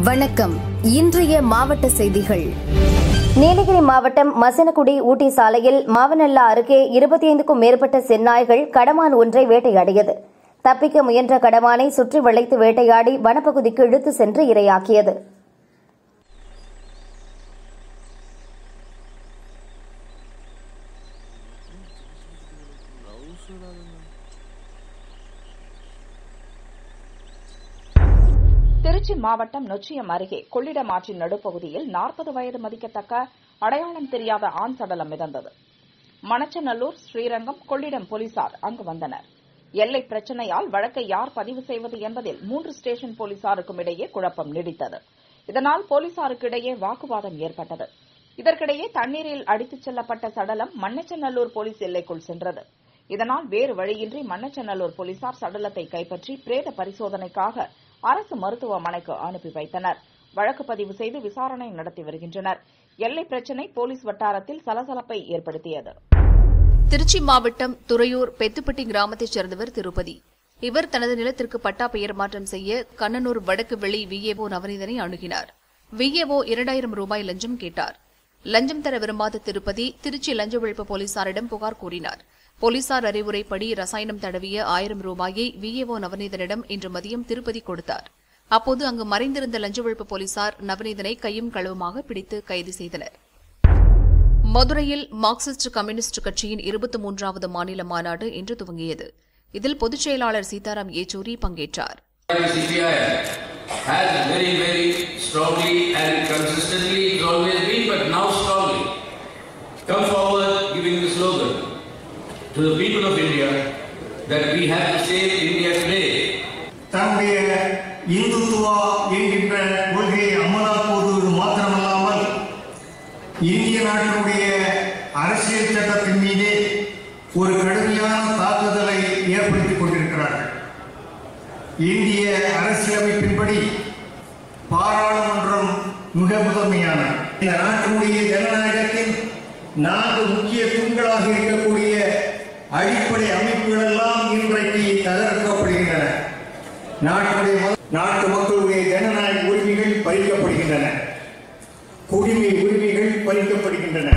வணக்கம் இன்றைய மாவட்ட செய்திகள் நீலகிரி மாவட்டம் மசனகுடி ஊட்டி சாலையில் மாவனல்லா அருகே இருபத்தி ஐந்துக்கும் மேற்பட்ட செந்நாய்கள் கடமான் ஒன்றை வேட்டையாடியது தப்பிக்க முயன்ற கடமானை சுற்றி வளைத்து வேட்டையாடி வனப்பகுதிக்கு இழுத்து சென்று இரையாக்கியது திருச்சி மாவட்டம் நொச்சியம் அருகே கொள்ளிடம் ஆற்றின் நடுப்பகுதியில் நாற்பது வயது மதிக்கத்தக்க அடையாளம் தெரியாத ஆண் சடலம் மிதந்தது மணச்சநல்லூர் ஸ்ரீரங்கம் கொள்ளிடம் போலீசார் அங்கு வந்தனர் எல்லை பிரச்சினையால் வழக்கை யார் பதிவு செய்வது என்பதில் மூன்று ஸ்டேஷன் போலீசாருக்கும் இடையே குழப்பம் நீடித்தது இதனால் போலீசாருக்கு இடையே வாக்குவாதம் ஏற்பட்டது இதற்கிடையே தண்ணீரில் அடித்துச் செல்லப்பட்ட சடலம் மண்ணச்சநல்லூர் போலீஸ் எல்லைக்குள் சென்றது இதனால் வேறு வழியின்றி மண்ணச்சநல்லூர் போலீசார் சடலத்தை கைப்பற்றி பிரேத பரிசோதனைக்காக அரசு மருத்துவமனைக்கு அனுப்பி வைத்தனர் வழக்கு பதிவு செய்து விசாரணை நடத்தி வருகின்றனர் எல்லை பிரச்சினை போலீஸ் வட்டாரத்தில் சலசலப்பை ஏற்படுத்தியது திருச்சி மாவட்டம் துறையூர் பெத்துப்பட்டி கிராமத்தைச் சேர்ந்தவர் திருப்பதி இவர் தனது நிலத்திற்கு பட்டா பெயர் மாற்றம் செய்ய கண்ணனூர் வடக்கு வெளி விஏஓ நவநீதனை அணுகினார் விஏஓ இரண்டாயிரம் ரூபாய் லஞ்சம் கேட்டார் லஞ்சம் தர விரும்பாத திருப்பதி திருச்சி லஞ்ச ஒழிப்பு போலீசாரிடம் புகார் கூறினார் போலீசார் அறிவுரைப்படி ரசாயனம் தடவிய ஆயிரம் ரூபாயை விஏஓ நவநீதனிடம் இன்று மதியம் திருப்பதி கொடுத்தார் அப்போது அங்கு மறைந்திருந்த லஞ்ச ஒழிப்பு போலீசார் நவநீதனை கையும் களவுமாக பிடித்து கைது செய்தனர் மதுரையில் மார்க்சிஸ்ட் கம்யூனிஸ்ட் கட்சியின் இருபத்தி மூன்றாவது மாநில மாநாடு இன்று துவங்கியது இதில் பொதுச் செயலாளர் சீதாராம் யெச்சூரி பங்கேற்றார் CPI has very, very strongly and consistently, it's always been, but now strongly, come forward giving the slogan to the people of India that we have to save India today. தன்னுடைய இந்துத்துவா என்கின்ற கொள்கையை அமலாக்குவது மாத்திரமல்லாமல் இந்திய நாட்டினுடைய அரசியல் சட்டத்தின் மீதே ஒரு கடுமையான தாக்குதலை ஏற்படுத்திக் கொண்டிருக்கிறார்கள் இந்திய அரசியலமைப்பின்படி பாராளுமன்றம் மிக முதன்மையான இந்த நாட்டினுடைய ஜனநாயகத்தின் நான்கு முக்கிய தூண்களாக இருக்கக்கூடிய அடிப்படை அமைப்புகள் எல்லாம் இன்றைக்கு தகர்க்கப்படுகின்றன நாட்டுடைய ம- நாட்டு மக்களுடைய ஜனநாயக உரிமைகள் பறிக்கப்படுகின்றன குடிமை உரிமைகள் பறிக்கப்படுகின்றன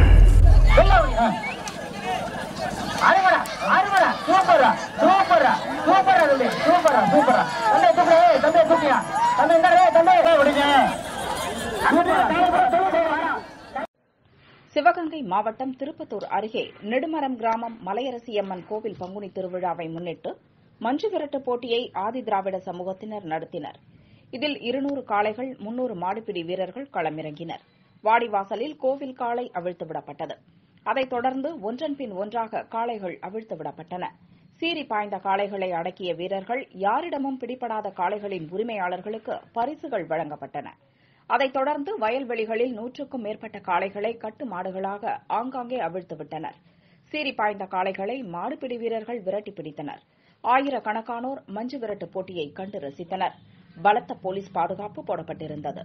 அருமடா அருமடா சூப்பரா சூப்பரா சூப்பரா தம்பி சூப்பரா சூப்பரா தம்பி தூக்கு ஏய், தம்பி தூக்கியா தம்பி இந்த ரே தம்பி ஏய், விடுங்க சூப்பரா, சூப்பரா, சூப்பரா. சிவகங்கை மாவட்டம் திருப்பத்தூர் அருகே நெடுமரம் கிராமம் மலையரசியம்மன் கோவில் பங்குனி திருவிழாவை முன்னிட்டு மஞ்சு விரட்டு போட்டியை ஆதி திராவிட சமூகத்தினர் நடத்தினர் இதில் இருநூறு காளைகள் முன்னூறு மாடுபிடி வீரர்கள் களமிறங்கினர் வாடிவாசலில் கோவில் காளை அவிழ்த்து விடப்பட்டது அதைத் தொடர்ந்து ஒன்றன் பின் ஒன்றாக காளைகள் அவிழ்த்து விடப்பட்டன சீறி பாய்ந்த காளைகளை அடக்கிய வீரர்கள் யாரிடமும் பிடிபடாத காளைகளின் உரிமையாளர்களுக்கு பரிசுகள் வழங்கப்பட்டன அதைத் தொடர்ந்து வயல்வெளிகளில் நூற்றுக்கும் மேற்பட்ட காளைகளை கட்டு மாடுகளாக ஆங்காங்கே அவிழ்த்து விட்டனர் சீறி பாய்ந்த காளைகளை மாடுபிடி வீரர்கள் விரட்டி பிடித்தனர் ஆயிரக்கணக்கானோர் மஞ்சு விரட்டு போட்டியை கண்டு ரசித்தனர் பலத்த போலீஸ் பாதுகாப்பு போடப்பட்டிருந்தது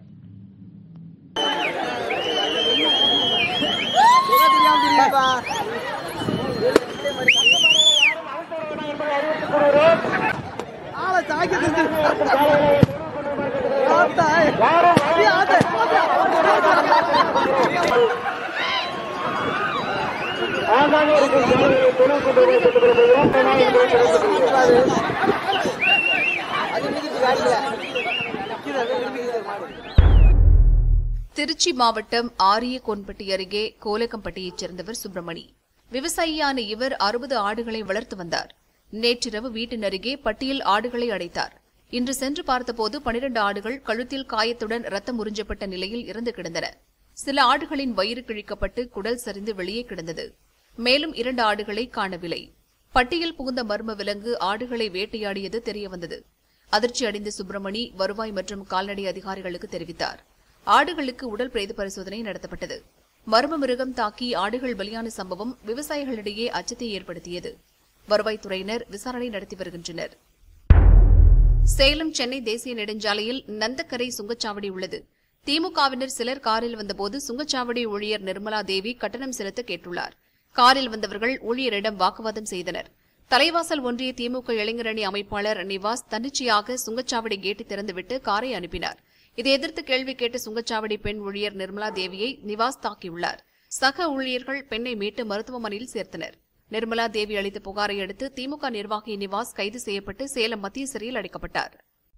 திருச்சி மாவட்டம் ஆரியக்கோன்பட்டி அருகே கோலக்கம்பட்டியைச் சேர்ந்தவர் சுப்பிரமணி விவசாயியான இவர் அறுபது ஆடுகளை வளர்த்து வந்தார் நேற்றிரவு வீட்டின் அருகே பட்டியில் ஆடுகளை அடைத்தார் இன்று சென்று பார்த்தபோது பனிரண்டு ஆடுகள் கழுத்தில் காயத்துடன் ரத்தம் உறிஞ்சப்பட்ட நிலையில் இறந்து கிடந்தன சில ஆடுகளின் வயிறு கிழிக்கப்பட்டு குடல் சரிந்து வெளியே கிடந்தது மேலும் இரண்டு ஆடுகளை காணவில்லை பட்டியில் புகுந்த மர்ம விலங்கு ஆடுகளை வேட்டையாடியது தெரியவந்தது அதிர்ச்சி அடைந்த சுப்பிரமணி வருவாய் மற்றும் கால்நடை அதிகாரிகளுக்கு தெரிவித்தார் ஆடுகளுக்கு உடல் பிரேத பரிசோதனை நடத்தப்பட்டது மர்ம மிருகம் தாக்கி ஆடுகள் பலியான சம்பவம் விவசாயிகளிடையே அச்சத்தை ஏற்படுத்தியது வருவாய்த்துறையினர் விசாரணை நடத்தி வருகின்றனர் சேலம் சென்னை தேசிய நெடுஞ்சாலையில் நந்தக்கரை சுங்கச்சாவடி உள்ளது திமுகவினர் சிலர் காரில் வந்தபோது சுங்கச்சாவடி ஊழியர் நிர்மலா தேவி கட்டணம் செலுத்த கேட்டுள்ளார் காரில் வந்தவர்கள் ஊழியரிடம் வாக்குவாதம் செய்தனர் தலைவாசல் ஒன்றிய திமுக இளைஞரணி அமைப்பாளர் நிவாஸ் தன்னிச்சையாக சுங்கச்சாவடி கேட்டை திறந்துவிட்டு காரை அனுப்பினார் இதை எதிர்த்து கேள்வி கேட்ட சுங்கச்சாவடி பெண் ஊழியர் நிர்மலா தேவியை நிவாஸ் தாக்கியுள்ளார் சக ஊழியர்கள் பெண்ணை மீட்டு மருத்துவமனையில் சேர்த்தனர் நிர்மலா தேவி அளித்த புகாரை அடுத்து திமுக நிர்வாகி நிவாஸ் கைது செய்யப்பட்டு சேலம் மத்திய சிறையில் அடைக்கப்பட்டார்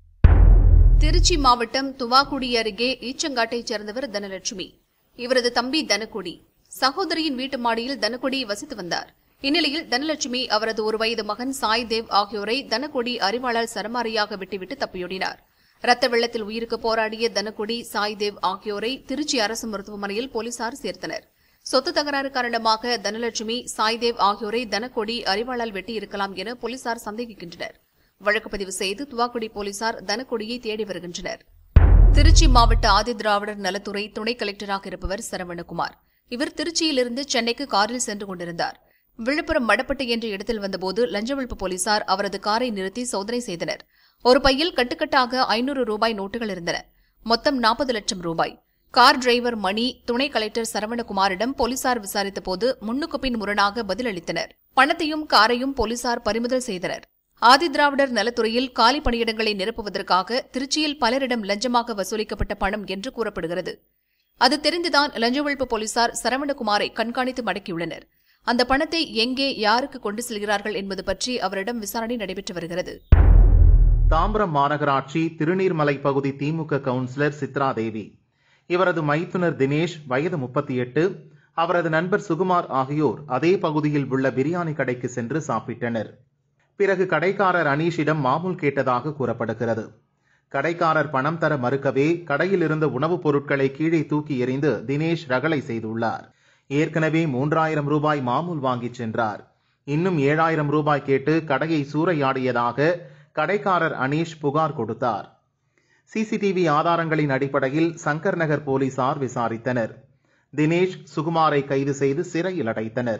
திருச்சி மாவட்டம் துவாக்குடி அருகே ஈச்சங்காட்டைச் சேர்ந்தவர் தனலட்சுமி இவரது தம்பி தனக்குடி சகோதரியின் வீட்டு மாடியில் தனக்குடி வசித்து வந்தார் இந்நிலையில் தனலட்சுமி அவரது ஒரு வயது மகன் சாய் தேவ் ஆகியோரை தனக்குடி அறிவாளால் சரமாரியாக விட்டுவிட்டு தப்பியோடினார் ரத்த வெள்ளத்தில் உயிருக்கு போராடிய தனக்குடி சாய் தேவ் ஆகியோரை திருச்சி அரசு மருத்துவமனையில் போலீசார் சேர்த்தனர் சொத்து தகராறு காரணமாக தனலட்சுமி சாய்தேவ் ஆகியோரை தனக்கொடி அறிவாளால் வெட்டியிருக்கலாம் என போலீசார் சந்தேகிக்கின்றனர் வழக்கு பதிவு செய்து துவாக்குடி போலீசார் தனக்கொடியை தேடி வருகின்றனர் திருச்சி மாவட்ட ஆதிதிராவிடர் நலத்துறை துணை கலெக்டராக இருப்பவர் சரவணகுமார் இவர் திருச்சியிலிருந்து சென்னைக்கு காரில் சென்று கொண்டிருந்தார் விழுப்புரம் மடப்பட்டு என்ற இடத்தில் வந்தபோது லஞ்ச ஒழிப்பு போலீசார் அவரது காரை நிறுத்தி சோதனை செய்தனர் ஒரு பையில் கட்டுக்கட்டாக ஐநூறு ரூபாய் நோட்டுகள் இருந்தன மொத்தம் நாற்பது லட்சம் ரூபாய் கார் டிரைவர் மணி துணை கலெக்டர் சரவணகுமாரிடம் போலீசார் விசாரித்தபோது முன்னுக்கு பின் முரணாக பதிலளித்தனர் பணத்தையும் காரையும் போலீசார் பறிமுதல் செய்தனர் ஆதிதிராவிடர் நலத்துறையில் காலி பணியிடங்களை நிரப்புவதற்காக திருச்சியில் பலரிடம் லஞ்சமாக வசூலிக்கப்பட்ட பணம் என்று கூறப்படுகிறது அது தெரிந்துதான் லஞ்ச ஒழிப்பு போலீசார் சரவணகுமாரை கண்காணித்து மடக்கியுள்ளனர் அந்த பணத்தை எங்கே யாருக்கு கொண்டு செல்கிறார்கள் என்பது பற்றி அவரிடம் விசாரணை நடைபெற்று வருகிறது தாம்பரம் மாநகராட்சி திருநீர்மலை பகுதி திமுக கவுன்சிலர் சித்ரா தேவி இவரது மைத்துனர் தினேஷ் வயது முப்பத்தி எட்டு அவரது நண்பர் சுகுமார் ஆகியோர் அதே பகுதியில் உள்ள பிரியாணி கடைக்கு சென்று சாப்பிட்டனர் பிறகு கடைக்காரர் அனீஷிடம் மாமூல் கேட்டதாக கூறப்படுகிறது கடைக்காரர் பணம் தர மறுக்கவே கடையில் இருந்த உணவுப் பொருட்களை கீழே தூக்கி எறிந்து தினேஷ் ரகளை செய்துள்ளார் ஏற்கனவே மூன்றாயிரம் ரூபாய் மாமூல் வாங்கிச் சென்றார் இன்னும் ஏழாயிரம் ரூபாய் கேட்டு கடையை சூறையாடியதாக கடைக்காரர் அனீஷ் புகார் கொடுத்தார் சிசிடிவி ஆதாரங்களின் அடிப்படையில் சங்கர் நகர் போலீசார் விசாரித்தனர் தினேஷ் சுகுமாரை கைது செய்து சிறையில் அடைத்தனர்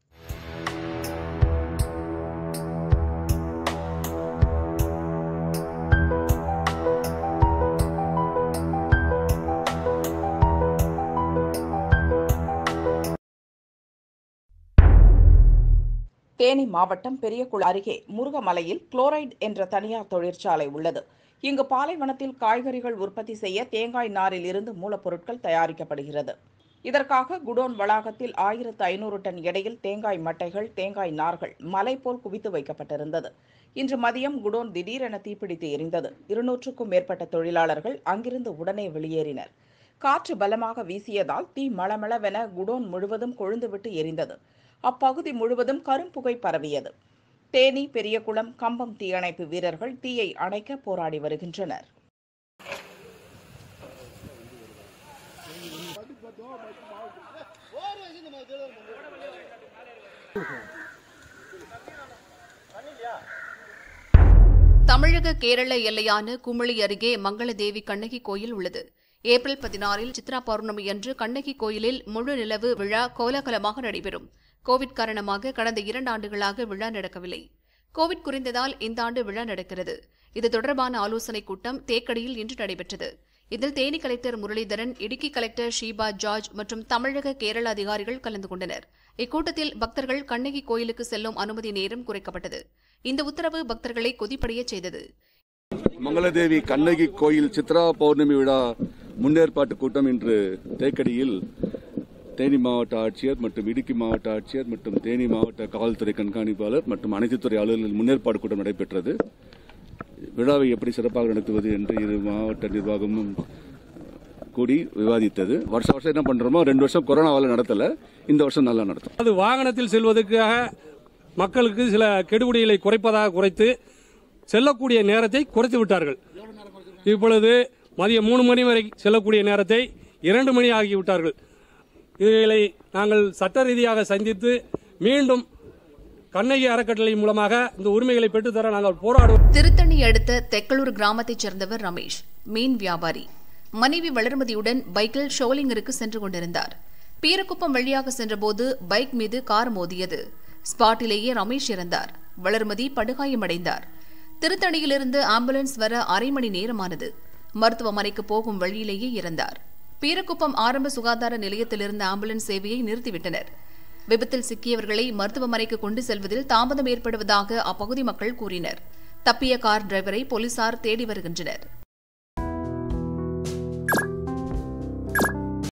தேனி மாவட்டம் பெரியகுளம் அருகே முருகமலையில் குளோரைட் என்ற தனியார் தொழிற்சாலை உள்ளது இங்கு பாலைவனத்தில் காய்கறிகள் உற்பத்தி செய்ய தேங்காய் நாரில் இருந்து மூலப்பொருட்கள் தயாரிக்கப்படுகிறது இதற்காக குடோன் வளாகத்தில் ஆயிரத்து ஐநூறு டன் எடையில் தேங்காய் மட்டைகள் தேங்காய் நார்கள் மலை போல் குவித்து வைக்கப்பட்டிருந்தது இன்று மதியம் குடோன் திடீரென தீப்பிடித்து எரிந்தது இருநூற்றுக்கும் மேற்பட்ட தொழிலாளர்கள் அங்கிருந்து உடனே வெளியேறினர் காற்று பலமாக வீசியதால் தீ மளமளவென குடோன் முழுவதும் கொழுந்துவிட்டு எரிந்தது அப்பகுதி முழுவதும் கரும்புகை பரவியது தேனி பெரியகுளம் கம்பம் தீயணைப்பு வீரர்கள் தீயை அணைக்க போராடி வருகின்றனர் தமிழக கேரள எல்லையான குமிளி அருகே மங்களதேவி கண்ணகி கோயில் உள்ளது ஏப்ரல் பதினாறில் சித்ரா பௌர்ணமி அன்று கண்ணகி கோயிலில் முழு நிலவு விழா கோலாகலமாக நடைபெறும் கோவிட் காரணமாக கடந்த இரண்டு ஆண்டுகளாக விழா நடக்கவில்லை கோவிட் குறைந்ததால் இந்த ஆண்டு விழா நடக்கிறது இது தொடர்பான ஆலோசனைக் கூட்டம் தேக்கடியில் இன்று நடைபெற்றது இதில் தேனி கலெக்டர் முரளிதரன் இடுக்கி கலெக்டர் ஷீபா ஜார்ஜ் மற்றும் தமிழக கேரள அதிகாரிகள் கலந்து கொண்டனர் இக்கூட்டத்தில் பக்தர்கள் கண்ணகி கோயிலுக்கு செல்லும் அனுமதி நேரம் குறைக்கப்பட்டது இந்த உத்தரவு பக்தர்களை கொதிப்படையச் செய்தது மங்களதேவி கண்ணகி கோயில் சித்ரா பௌர்ணமி விழா முன்னேற்பாட்டு கூட்டம் இன்று தேக்கடியில் தேனி மாவட்ட ஆட்சியர் மற்றும் இடுக்கி மாவட்ட ஆட்சியர் மற்றும் தேனி மாவட்ட காவல்துறை கண்காணிப்பாளர் மற்றும் அனைத்து துறை அலுவலர்கள் முன்னேற்பாடு கூட்டம் நடைபெற்றது விழாவை எப்படி சிறப்பாக நடத்துவது என்று இரு மாவட்ட நிர்வாகமும் கூடி விவாதித்தது வருஷ வருஷம் என்ன பண்றோமோ ரெண்டு வருஷம் கொரோனாவால நடத்தல இந்த வருஷம் நல்லா நடத்தும் அது வாகனத்தில் செல்வதற்காக மக்களுக்கு சில கெடுபிடிகளை குறைப்பதாக குறைத்து செல்லக்கூடிய நேரத்தை குறைத்து விட்டார்கள் இப்பொழுது மதியம் மூணு மணி வரை செல்லக்கூடிய நேரத்தை இரண்டு மணி ஆகிவிட்டார்கள் இவைகளை நாங்கள் சட்ட ரீதியாக சந்தித்து மீண்டும் கண்ணகி அறக்கட்டளை மூலமாக இந்த உரிமைகளை பெற்றுத்தர நாங்கள் போராடுவோம் திருத்தணி அடுத்த தெக்கலூர் கிராமத்தைச் சேர்ந்தவர் ரமேஷ் மீன் வியாபாரி மனைவி வளர்மதியுடன் பைக்கில் ஷோலிங்கருக்கு சென்று கொண்டிருந்தார் பீரக்குப்பம் வழியாக சென்றபோது பைக் மீது கார் மோதியது ஸ்பாட்டிலேயே ரமேஷ் இறந்தார் வளர்மதி படுகாயமடைந்தார் திருத்தணியிலிருந்து ஆம்புலன்ஸ் வர அரை மணி நேரமானது மருத்துவமனைக்கு போகும் வழியிலேயே இறந்தார் பீரக்குப்பம் ஆரம்ப சுகாதார நிலையத்திலிருந்த ஆம்புலன்ஸ் சேவையை நிறுத்திவிட்டனர் விபத்தில் சிக்கியவர்களை மருத்துவமனைக்கு கொண்டு செல்வதில் தாமதம் ஏற்படுவதாக அப்பகுதி மக்கள் கூறினர் தப்பிய கார் டிரைவரை போலீசார் தேடி வருகின்றனர்